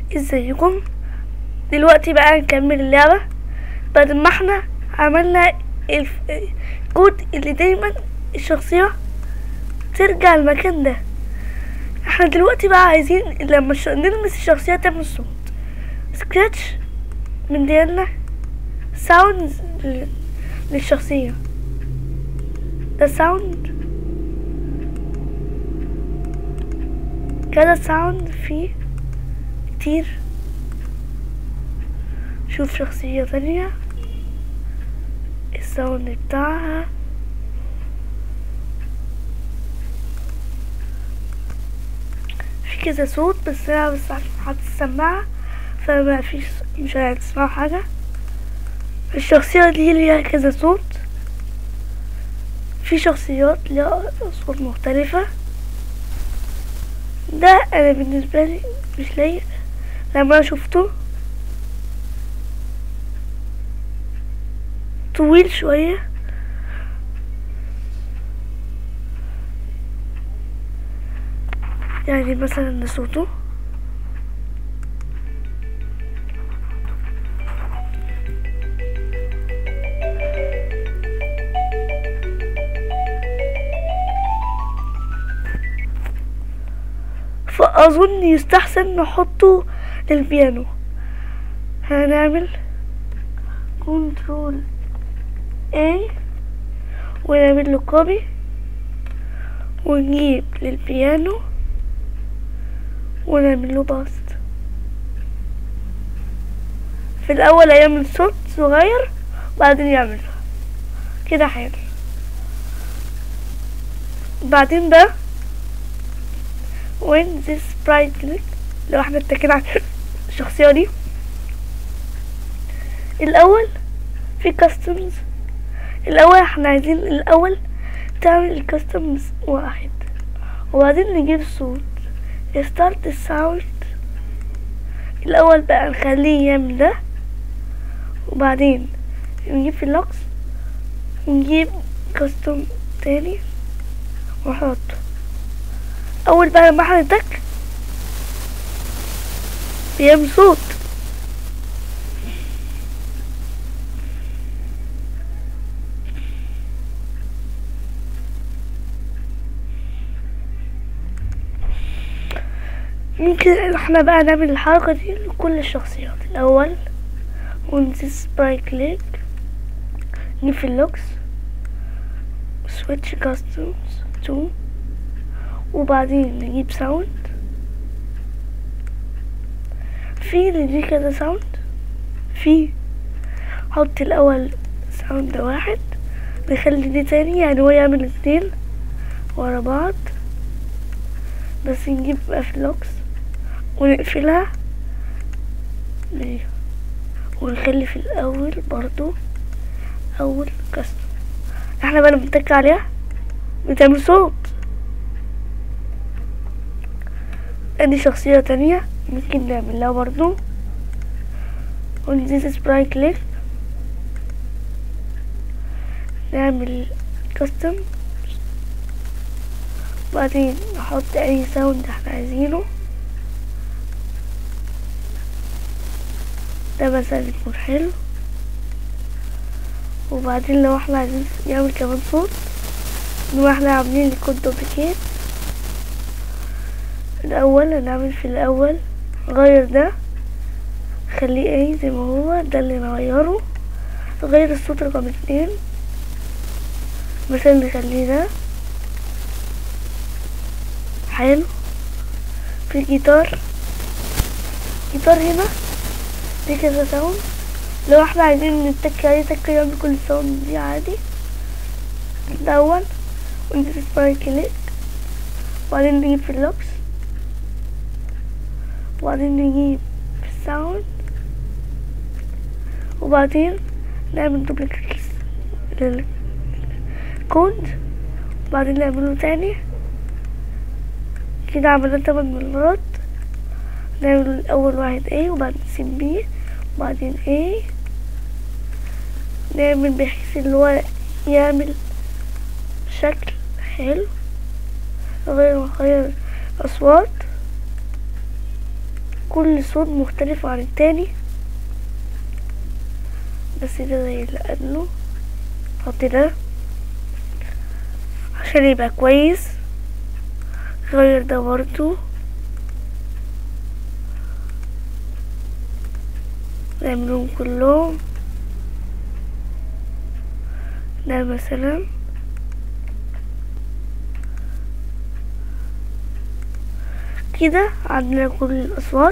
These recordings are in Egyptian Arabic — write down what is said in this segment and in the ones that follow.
ازيكم دلوقتي بقى نكمل اللعبة بعد ما احنا عملنا الف- الكود اللي دايما الشخصية ترجع المكان ده احنا دلوقتي بقى عايزين لما الش- نلمس الشخصية تعمل صوت سكراتش من ديالنا ساوندز للشخصية ده ساوند كذا ساوند فيه كتير شوف شخصية تانية الساوند بتاعها في كذا صوت بس انا بس عشان حاطط السماعة فما فيش مش هتسمعوا حاجة الشخصية دي ليها كذا صوت في شخصيات ليها أصوات مختلفة ده أنا بالنسبة لي مش لايق لما أنا شفته طويل شوية يعني مثلا ده صوته فأظن يستحسن نحطه للبيانو هنعمل كنترول A ونعمل له كوبي ونجيب للبيانو ونعمل له باست في الأول هيعمل صوت صغير وبعدين يعمل كده حلو بعدين بقى when this sprite click لو احنا اتكينا على الشخصية دي الأول في customs الأول احنا عايزين الأول تعمل الكاستمز واحد وبعدين نجيب صوت start الساوند الأول بقى نخليه يعمل ده وبعدين نجيب في اللوكس ونجيب كاستم تاني ونحطه اول بقى لما احنا نتك بيعمل صوت ممكن احنا بقى نعمل الحركة دي لكل الشخصيات الاول ونزيد سبراي كليك نجيب في اللوكس switch customs to وبعدين نجيب ساوند في اللي دي كده ساوند في حط الاول ساوند واحد نخلي دي تاني يعني هو يعمل اتنين ورا بعض بس نجيب بقى في اللوكس ونقفلها ليه ونخلي في الاول برضو اول كاستم احنا بقى بنتك عليها بتعمل صوت ادي شخصية تانية ممكن نعمل لها برضو ونزيد سبراي كليك نعمل كاستم بعدين نحط اي ساوند احنا عايزينه ده مثلا يكون حلو وبعدين لو احنا عايزين يعمل كمان صوت نبقى احنا عاملين الكود دوبليكيت الاول هنعمل في الاول غير ده خليه ايه زي ما هو ده اللي نغيره نغير الصوت رقم اتنين مثلا نخليه ده حلو في جيتار جيتار هنا دي كذا ساوند لو احنا عايزين نتك عليه تك يعمل كل الساوند دي عادي الاول وندوس سباي كليك وبعدين نجيب في اللوكس وبعدين نجيب في الساوند وبعدين نعمل دوبليكيت للكود وبعدين نعمله تاني كده عملنا تمن مرات نعمل اول واحد A وبعدين نسيب B وبعدين A نعمل بحيث اللي هو يعمل شكل حلو غير نغير أصوات كل صوت مختلف عن التاني بس ده زي اللي قبله حط ده عشان يبقى كويس غير ده برضو نعملهم كلهم ده مثلا كده عندنا كل الأصوات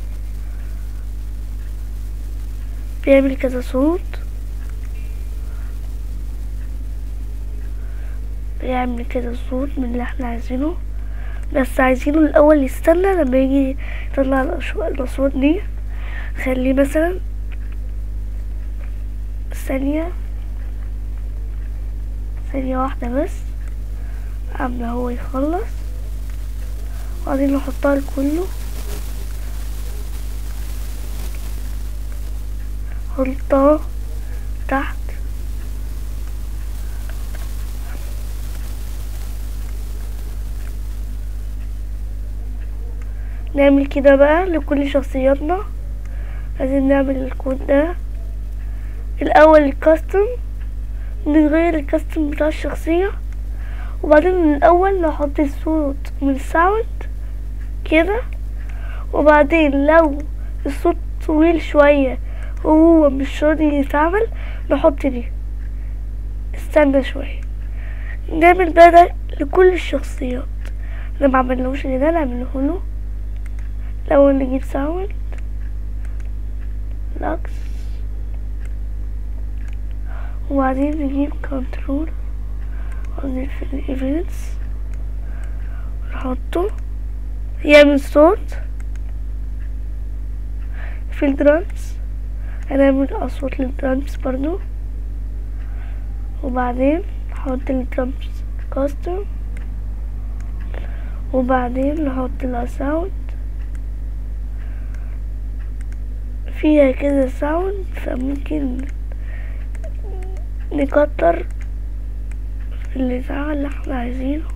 بيعمل كذا صوت بيعمل كذا صوت من اللي احنا عايزينه بس عايزينه الأول يستنى لما يجي يطلع الأشو- الأصوات دي خليه مثلا ثانية ثانية واحدة بس قبل هو يخلص وبعدين نحطها لكله حطها تحت نعمل كده بقى لكل شخصياتنا لازم نعمل الكود ده الأول الكاستم نغير الكاستم بتاع الشخصية وبعدين من الأول نحط الصوت من الساوند كده وبعدين لو الصوت طويل شوية وهو مش راضي يتعمل نحط دي استنى شوية نعمل بقى ده لكل الشخصيات اللي ما عملناهوش ده نعمله له الأول نجيب ساوند لاكس وبعدين نجيب كنترول ونضيف في الايفنتس نحطه يعمل صوت في الدرامز هنعمل اصوات للدرامز برضو وبعدين نحط الدرامز كاستم وبعدين نحط لها ساوند فيها كده ساوند فممكن نكتر في الإذاعة اللي احنا عايزينه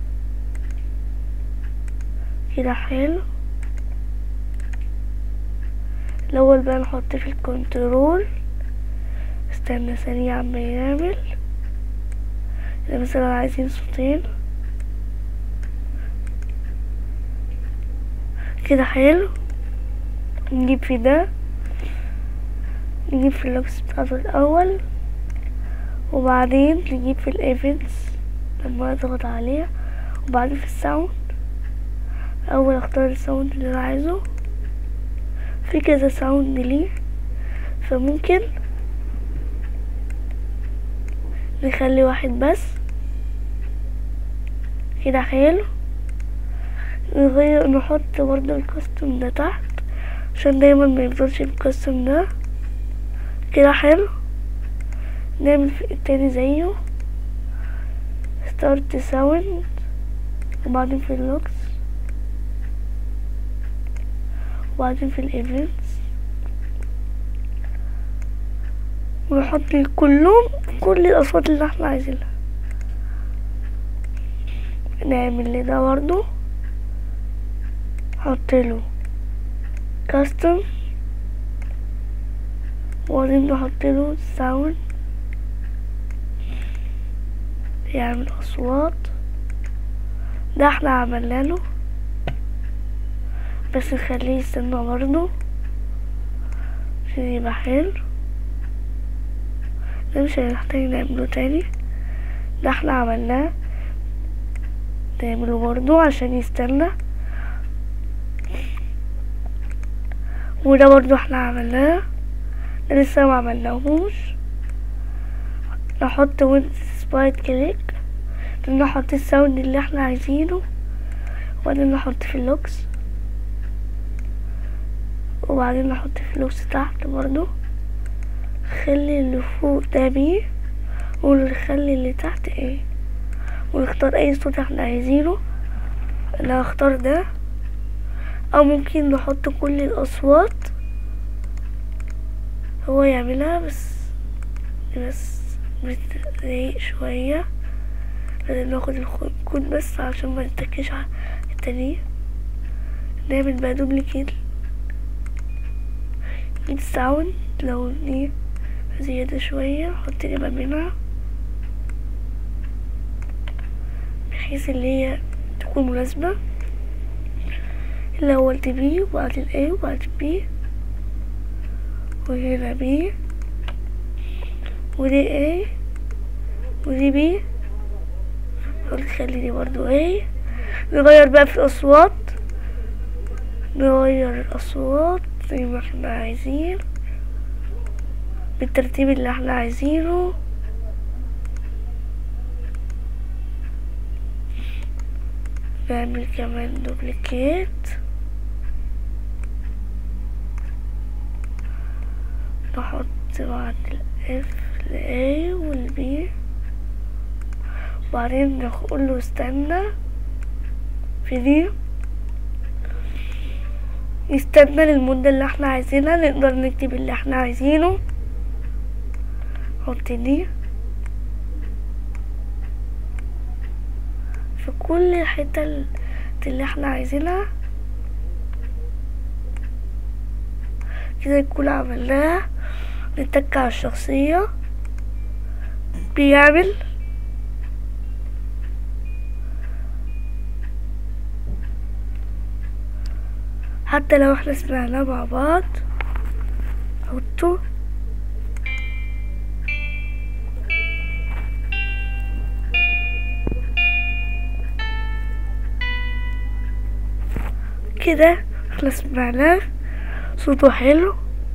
كده حلو الأول بقى نحط في الكنترول استنى ثانية عما يعمل إذا مثلا عايزين صوتين كده حلو نجيب في ده نجيب في اللوكس بتاعته الأول وبعدين نجيب في الايفنتس لما اضغط عليها وبعدين في الساوند اول اختار الساوند اللي انا عايزه في كذا ساوند ليه فممكن نخلي واحد بس كده حلو نغير نحط برضه الكاستم ده تحت عشان دايما ما يفضلش الكاستم ده كده حلو نعمل في التاني زيه ستارت ساوند وبعدين في اللوكس وبعدين في الايفنتس ونحط كلهم كل الاصوات اللي احنا عايزينها نعمل لده برضو نحط له كاستم وبعدين نحط له ساوند يعمل اصوات ده احنا عملنا له بس نخليه يستنى برضه عشان يبقى حلو ده مش هنحتاج نعمله تاني ده احنا عملناه نعمله برضه عشان يستنى وده برضه احنا عملناه ده لسه ما عملناهوش نحط ويند سبايت كليك نحط الساوند اللي احنا عايزينه وبعدين نحط في اللوكس وبعدين نحط في اللوكس تحت برضو خلي اللي فوق ده بيه ونخلي اللي تحت ايه ونختار اي صوت احنا عايزينه انا هختار ده او ممكن نحط كل الاصوات هو يعملها بس بس بتضايق شوية لازم ناخد الكود بس عشان ما نتكش على التانية نعمل بقى دوبليكيت الساوند لو دي زيادة شوية نحط نبقى منها بحيث اللي هي تكون مناسبة الأول دي بي وبعدين A وبعدين B وهنا B ودي A ودي B ونخلي دي برضو A نغير بقى في الأصوات نغير الأصوات زي ما احنا عايزين بالترتيب اللي احنا عايزينه نعمل كمان دوبليكيت نحط بعد ال F ال A وال B وبعدين نقول له استنى في دي يستنى للمدة اللي احنا عايزينها نقدر نكتب اللي احنا عايزينه نحط دي في كل الحتة اللي احنا عايزينها كده نكون عملناها نتك على الشخصية بيعمل حتى لو احنا سمعناه مع بعض حطه كده احنا سمعناه صوته حلو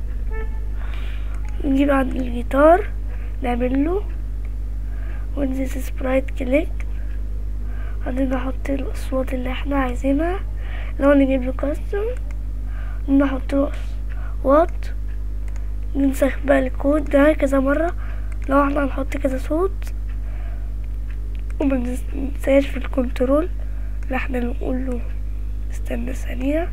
نجيب عند الجيتار نعمل له ونزيد سبرايت كليك بعدين نحط الاصوات اللي احنا عايزينها لو نجيب له كاستم نحط له اصوات ننسخ بقى الكود ده كذا مرة لو احنا هنحط كذا صوت ومننساش في الكنترول اللي احنا نقول له استنى ثانية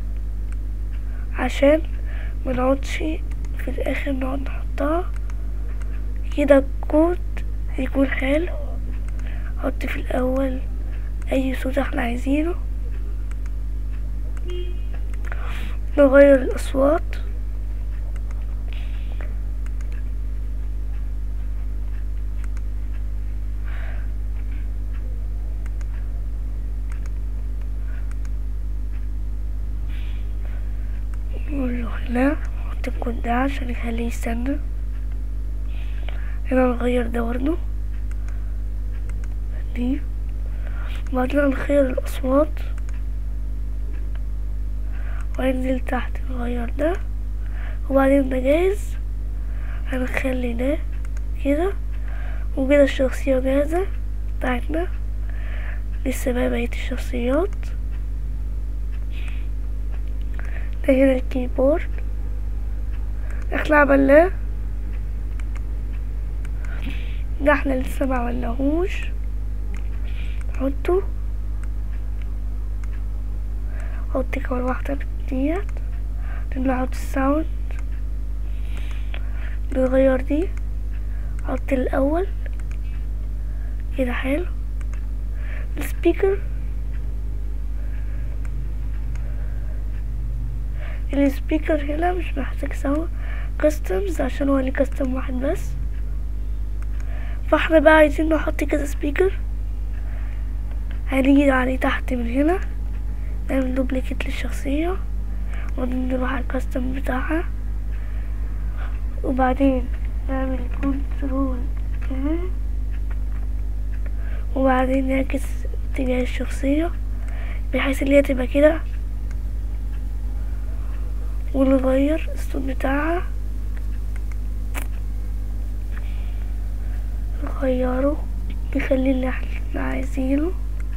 عشان منقعدش في الاخر نقعد نحطها كده الكود يكون حلو نحط في الاول اي صوت احنا عايزينه نغير الاصوات نقول له هنا نحط الكود ده عشان يخليه يستنى هنا نغير ده برضه دي وبعدين نغير الأصوات وهنزل تحت نغير ده وبعدين ده جاهز هنخلي ده كده وكده الشخصية جاهزة بتاعتنا لسه بقى بقية الشخصيات ده هنا الكيبورد احنا عملناه ده احنا لسه ما عملناهوش نحطه حط كمان واحدة من ديت نحط الساوند نغير دي حط الأول كده حلو السبيكر السبيكر هنا مش محتاج سوا كاستمز عشان هو ليه كاستم واحد بس فاحنا بقى عايزين نحط كده سبيكر هنيجي عليه تحت من هنا نعمل دوبليكيت للشخصية وبعدين نروح على الكاستم بتاعها وبعدين نعمل كنترول كمان وبعدين نعكس اتجاه الشخصية بحيث ان هي تبقى كده ونغير الصوت بتاعها نغيره نخليه اللي احنا عايزينه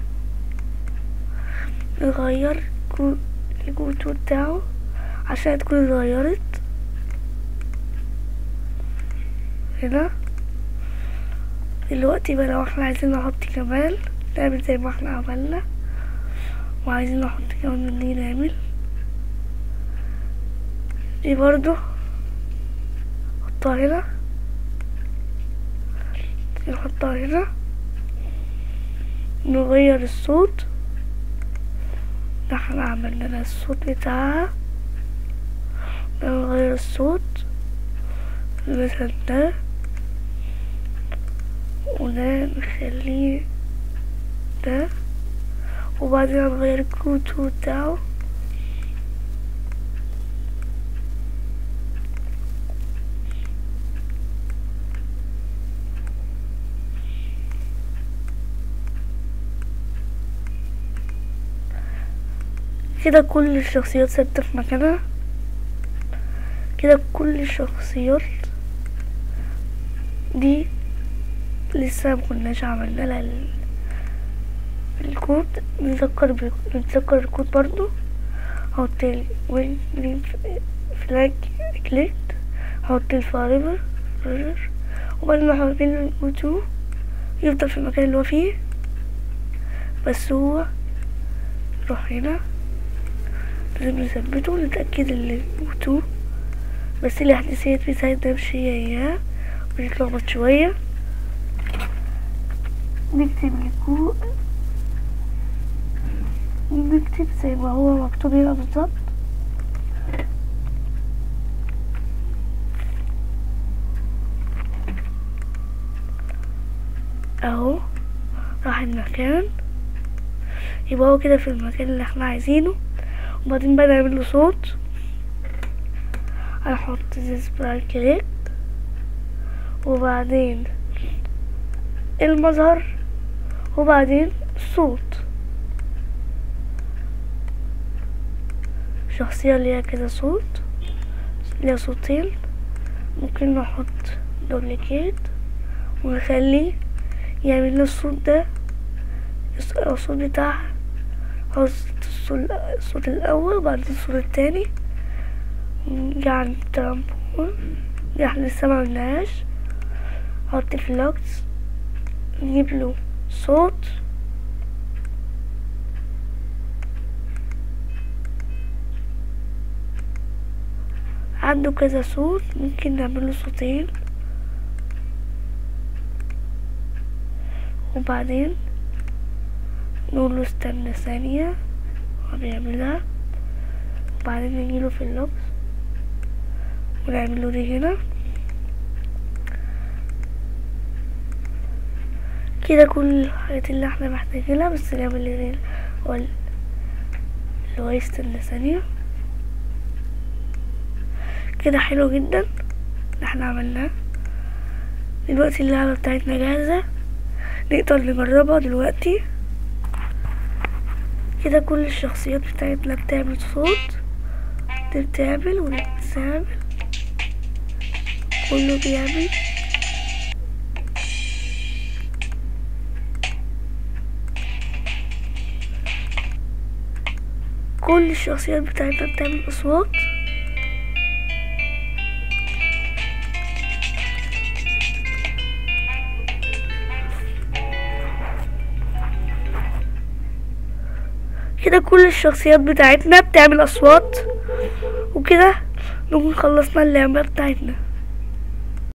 نغير الجوتو بتاعه عشان تكون اتغيرت هنا دلوقتي بقى لو احنا عايزين نحط كمان نعمل زي ما احنا عملنا وعايزين نحط كمان من دي نعمل دي برضو نحطها هنا نحطها هنا نغير الصوت احنا عملنا لها الصوت بتاعها نغير الصوت مثلا ده وده نخليه ده وبعدين هنغير الكوتو بتاعه كده كل الشخصيات ثابتة في مكانها كده كل الشخصيات دي لسه مكناش عملنا لها ال- الكود نتذكر ب- نتذكر الكود برضو هحط ال وين جرين فلاج كليك هحط الفاريبر ريجر وبعدين احط له الكود يفضل في المكان اللي هو فيه بس هو نروح هنا لازم نثبته ونتأكد ان الكود بس الاحداثيات بتاعتنا مش هي هي بنتلخبط شوية نكتب الكود نكتب زي ما هو مكتوب هنا بالظبط اهو راح المكان يبقى هو كده في المكان اللي احنا عايزينه وبعدين بقى نعمل له صوت هنحط سبراي كليك وبعدين المظهر وبعدين الصوت شخصية ليها كده صوت ليها صوتين ممكن نحط دوبليكيت ونخليه يعمل لنا الصوت ده الص- الصوت بتاعها أو الصوت الصوت الأول وبعدين الصوت التاني نرجع عند الترامبون دي احنا لسه معملناهاش نحط الفلوكس نجيب له صوت عنده كذا صوت ممكن نعمله صوتين وبعدين نقول له استنى ثانية هو بيعملها وبعدين نجيله في اللوكس ونعمله دي هنا كده كل الحاجات اللي احنا محتاجينها بس نعمل اللي هو ال- اللي هو يستنى ثانية كده حلو جدا اللي احنا عملناه دلوقتي اللعبة بتاعتنا جاهزة نقدر نجربها دلوقتي كده كل الشخصيات بتاعتنا بتعمل صوت دي بتعمل ودي بتعمل كله بيعمل كل الشخصيات بتاعتنا بتعمل أصوات كده كل الشخصيات بتاعتنا بتعمل أصوات وكده نكون خلصنا اللعبة بتاعتنا